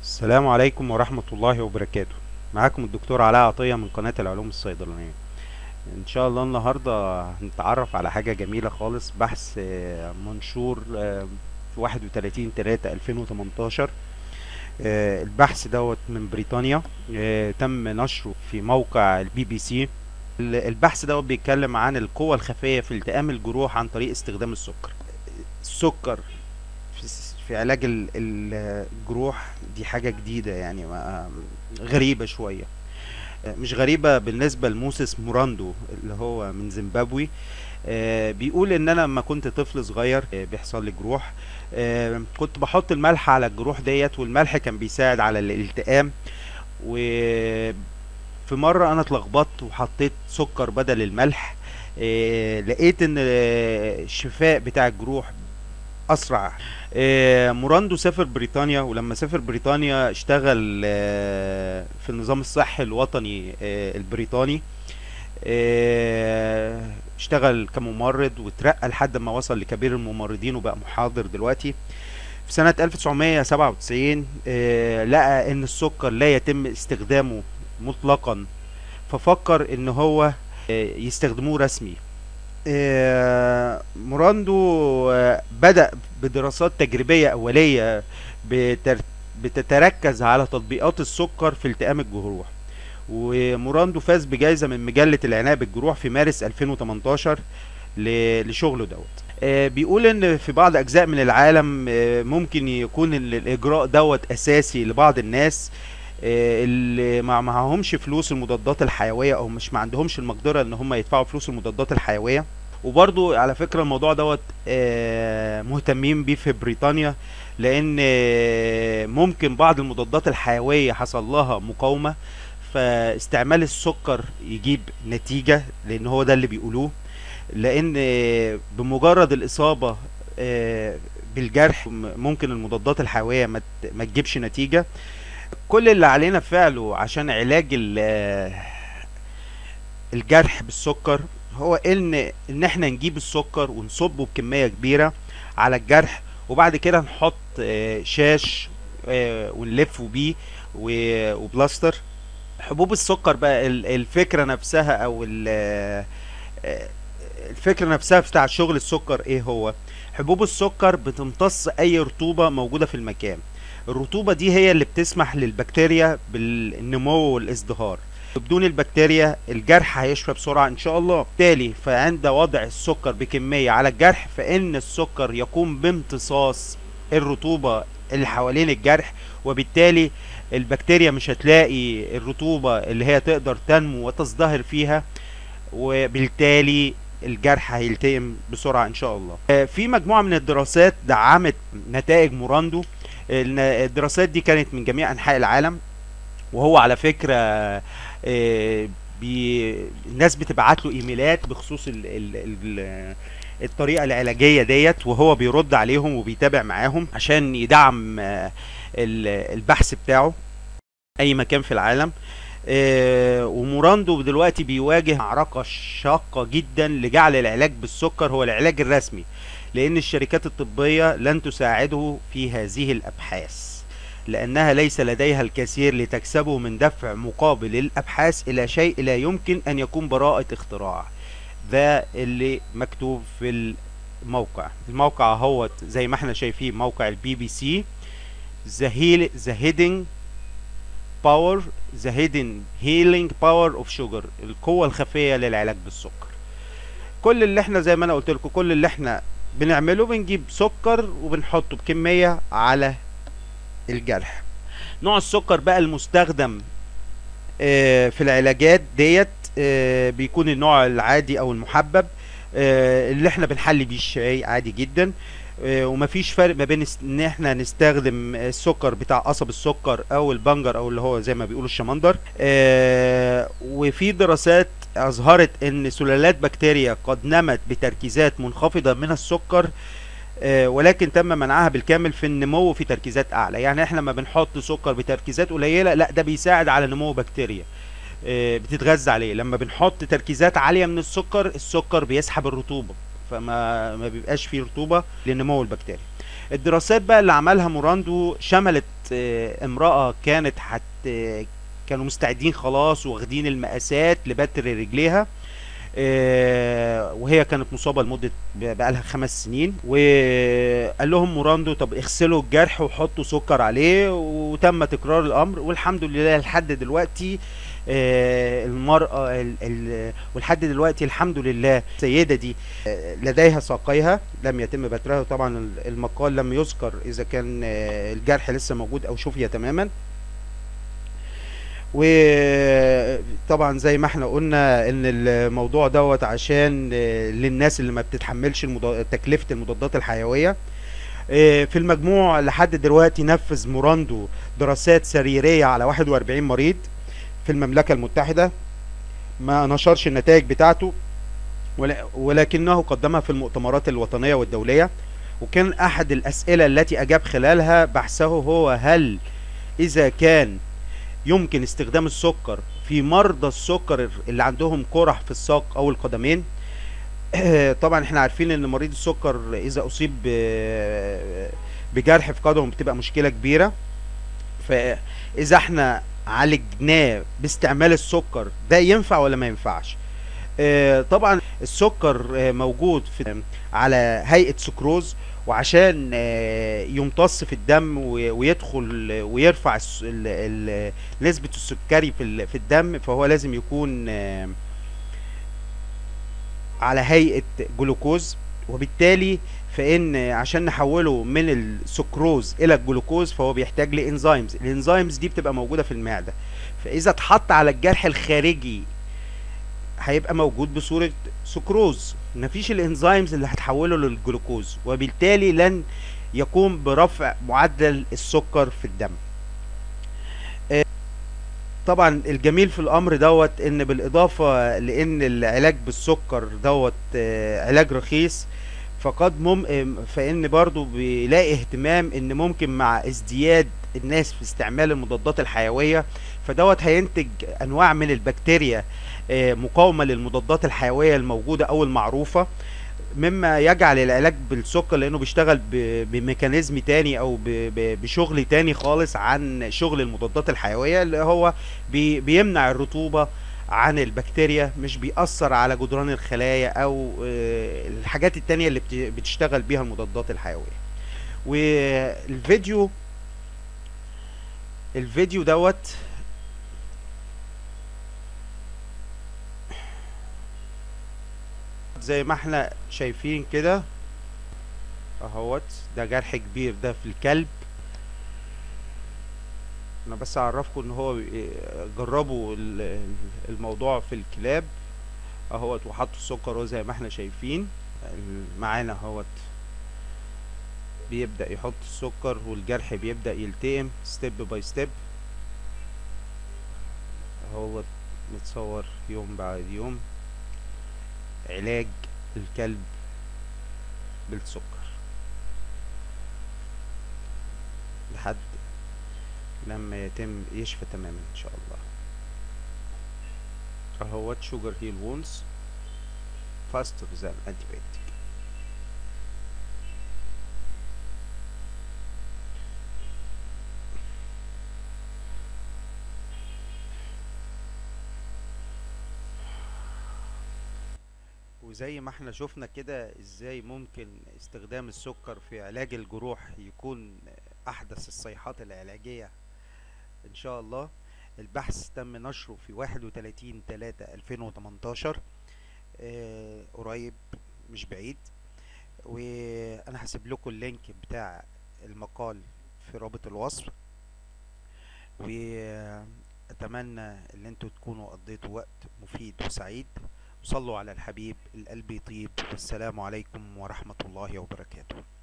السلام عليكم ورحمة الله وبركاته معاكم الدكتور علاء عطية من قناة العلوم الصيدلانية ان شاء الله النهاردة هنتعرف على حاجة جميلة خالص بحث آه، منشور آه، في 31 3 2018 آه، البحث دوت من بريطانيا آه، تم نشره في موقع البي بي سي ال- البحث دوت بيتكلم عن القوة الخفية في التئام الجروح عن طريق استخدام السكر السكر في س- في علاج ال- ال- الجروح دي حاجة جديدة يعني ما- غريبة شوية مش غريبة بالنسبة لموسيس موراندو اللي هو من زيمبابوي آه، بيقول ان انا لما كنت طفل صغير آه، بيحصل لي جروح آه، كنت بحط الملح على الجروح ديت والملح كان بيساعد على الالتئام وفي مرة انا اتلخبطت وحطيت سكر بدل الملح آه، لقيت ان آه، الشفاء بتاع الجروح اسرع آه، موراندو سافر بريطانيا ولما سافر بريطانيا اشتغل آه، في النظام الصحي الوطني آه، البريطاني آه، اشتغل كممرض وترقى لحد ما وصل لكبير الممرضين وبقى محاضر دلوقتي في سنة 1997 آه، لقى ان السكر لا يتم استخدامه مطلقا ففكر ان هو آه، يستخدموه رسمي آه، موراندو آه، بدأ بدراسات تجريبية أولية بتر... بتتركز على تطبيقات السكر في التئام الجروح وموراندو فاز بجائزة من مجلة العناية بالجروح في مارس 2018 ل... لشغله دوت آه، بيقول ان في بعض اجزاء من العالم آه، ممكن يكون ال- الاجراء دوت اساسي لبعض الناس آه، اللي ما معهمش فلوس المضادات الحيويه او مش ما عندهمش المقدره ان هم يدفعوا فلوس المضادات الحيويه وبرضو على فكره الموضوع دوت آه، مهتمين بيه في بريطانيا لان آه، ممكن بعض المضادات الحيويه حصل لها مقاومه فاستعمال السكر يجيب نتيجه لان هو ده اللي بيقولوه لان آه، بمجرد الاصابه آه، بالجرح م- ممكن المضادات الحيويه ما ت- ما تجيبش نتيجه كل اللي علينا فعله عشان علاج ال- آه، الجرح بالسكر هو ان ان احنا نجيب السكر ونصبه بكميه كبيره على الجرح وبعد كده نحط آه، شاش آه، ونلفه بيه و- وبلاستر حبوب السكر بقى ال- الفكره نفسها او ال- آه، آه، الفكره نفسها بتاع شغل السكر ايه هو حبوب السكر بتمتص اي رطوبه موجوده في المكان الرطوبه دي هي اللي بتسمح للبكتيريا بالنمو والازدهار بدون البكتيريا الجرح هيشفى بسرعه ان شاء الله بالتالي فعند وضع السكر بكميه على الجرح فان السكر يقوم بامتصاص الرطوبه اللي حوالين الجرح وبالتالي البكتيريا مش هتلاقي الرطوبه اللي هي تقدر تنمو وتزدهر فيها وبالتالي الجرح هيلتئم بسرعة إن شاء الله. آه، في مجموعة من الدراسات دعمت نتائج موراندو. الن- الدراسات دي كانت من جميع أنحاء العالم وهو على فكرة آه، بي الناس بتبعت له إيميلات بخصوص ال ال ال الطريقة العلاجية ديت وهو بيرد عليهم وبيتابع معاهم عشان يدعم آه، ال- البحث بتاعه أي مكان في العالم. آه، وموراندو دلوقتي بيواجه معركة شاقة جدا لجعل العلاج بالسكر هو العلاج الرسمي لأن الشركات الطبية لن تساعده في هذه الأبحاث لأنها ليس لديها الكثير لتكسبه من دفع مقابل الأبحاث إلى شيء لا يمكن أن يكون براءة اختراع ده اللي مكتوب في الموقع الموقع هو زي ما احنا شايفين موقع البي بي سي The, heal, the Hidden باور ذا هيدن هيلينج باور اوف شوجر القوه الخفيه للعلاج بالسكر كل اللي احنا زي ما انا قلت لكم كل اللي احنا بنعمله بنجيب سكر وبنحطه بكميه على الجرح نوع السكر بقى المستخدم آه، في العلاجات ديت آه، بيكون النوع العادي او المحبب آه، اللي احنا بنحلي بيه الشاي عادي جدا آه، ومفيش فرق ما بين است- ان احنا نستخدم السكر بتاع قصب السكر او البنجر او اللي هو زي ما بيقولوا الشمندر آه، وفي دراسات اظهرت ان سلالات بكتيريا قد نمت بتركيزات منخفضة من السكر آه، ولكن تم منعها بالكامل في النمو في تركيزات اعلى يعني احنا لما بنحط سكر بتركيزات قليلة لا ده بيساعد على نمو بكتيريا آه، بتتغذى عليه لما بنحط تركيزات عالية من السكر السكر بيسحب الرطوبة فما ما بيبقاش فيه رطوبة لنمو البكتيريا الدراسات بقى اللي عملها موراندو شملت آه، امرأة كانت حت آه، كانوا مستعدين خلاص واخدين المقاسات لبتر رجليها آه، وهي كانت مصابة لمدة بقالها خمس سنين وقال لهم موراندو طب اغسلوا الجرح وحطوا سكر عليه وتم تكرار الأمر والحمد لله لحد دلوقتي آه، المرأة ال- ال- ولحد دلوقتي الحمد لله السيدة دي آه، لديها ساقيها لم يتم بترها طبعا ال- المقال لم يذكر إذا كان آه، الجرح لسه موجود أو شفي تماما وطبعا زي ما احنا قلنا ان الموضوع دوت عشان آه، للناس اللي ما بتتحملش المضا- تكلفة المضادات الحيوية آه، في المجموع لحد دلوقتي نفذ موراندو دراسات سريرية على 41 مريض في المملكة المتحدة ما نشرش النتائج بتاعته ول- ولكنه قدمها في المؤتمرات الوطنية والدولية وكان أحد الأسئلة التي أجاب خلالها بحثه هو هل إذا كان يمكن استخدام السكر في مرضى السكر اللي عندهم قرح في الساق أو القدمين طبعا احنا عارفين ان مريض السكر اذا اصيب ب- بجرح في قدمه بتبقى مشكلة كبيرة فاذا احنا عالجناه باستعمال السكر ده ينفع ولا ما ينفعش آه، طبعا السكر آه، موجود في على هيئة سكروز وعشان آه، يمتص في الدم و- ويدخل ويرفع الس- ال- ال- نسبة السكري في ال- في الدم فهو لازم يكون آه، على هيئة جلوكوز وبالتالي فإن عشان نحوله من السكروز إلى الجلوكوز فهو بيحتاج لإنزيمز الإنزيمز دي بتبقى موجودة في المعدة فإذا اتحط على الجرح الخارجي هيبقى موجود بصورة سكروز مفيش الإنزيمز اللي هتحوله للجلوكوز وبالتالي لن يقوم برفع معدل السكر في الدم طبعا الجميل في الامر دوت ان بالاضافه لان العلاج بالسكر دوت آه، علاج رخيص فقد مم آم، فان برضو بيلاقي اهتمام ان ممكن مع ازدياد الناس في استعمال المضادات الحيويه فدوت هينتج انواع من البكتيريا آه، مقاومه للمضادات الحيويه الموجوده او المعروفه مما يجعل العلاج بالسكر لانه بيشتغل ب- بميكانيزم تاني او ب- ب- بشغل تاني خالص عن شغل المضادات الحيويه اللي هو بي بيمنع الرطوبه عن البكتيريا مش بيأثر على جدران الخلايا او آه، الحاجات التانية اللي بت- بتشتغل بيها المضادات الحيويه والفيديو الفيديو دوت زي ما احنا شايفين كده اهوت ده جرح كبير ده في الكلب انا بس اعرفكم ان هو بي- جربوا ال- ال- الموضوع في الكلاب اهوت وحطوا السكر اهو زي ما احنا شايفين ال- معانا اهوت بيبدأ يحط السكر والجرح بيبدأ يلتئم ستيب باي ستيب اهوت متصور يوم بعد يوم علاج الكلب بالسكر لحد لما يتم يشفى تماما ان شاء الله اهوت sugar heal wounds faster than antibiotic وزي ما احنا شفنا كده ازاي ممكن استخدام السكر في علاج الجروح يكون احدث الصيحات العلاجية ان شاء الله البحث تم نشره في 31 3 2018 آه قريب مش بعيد وانا هسيب لكم اللينك بتاع المقال في رابط الوصف واتمنى ان انتوا تكونوا قضيتوا وقت مفيد وسعيد وصلوا على الحبيب القلب يطيب والسلام عليكم ورحمة الله وبركاته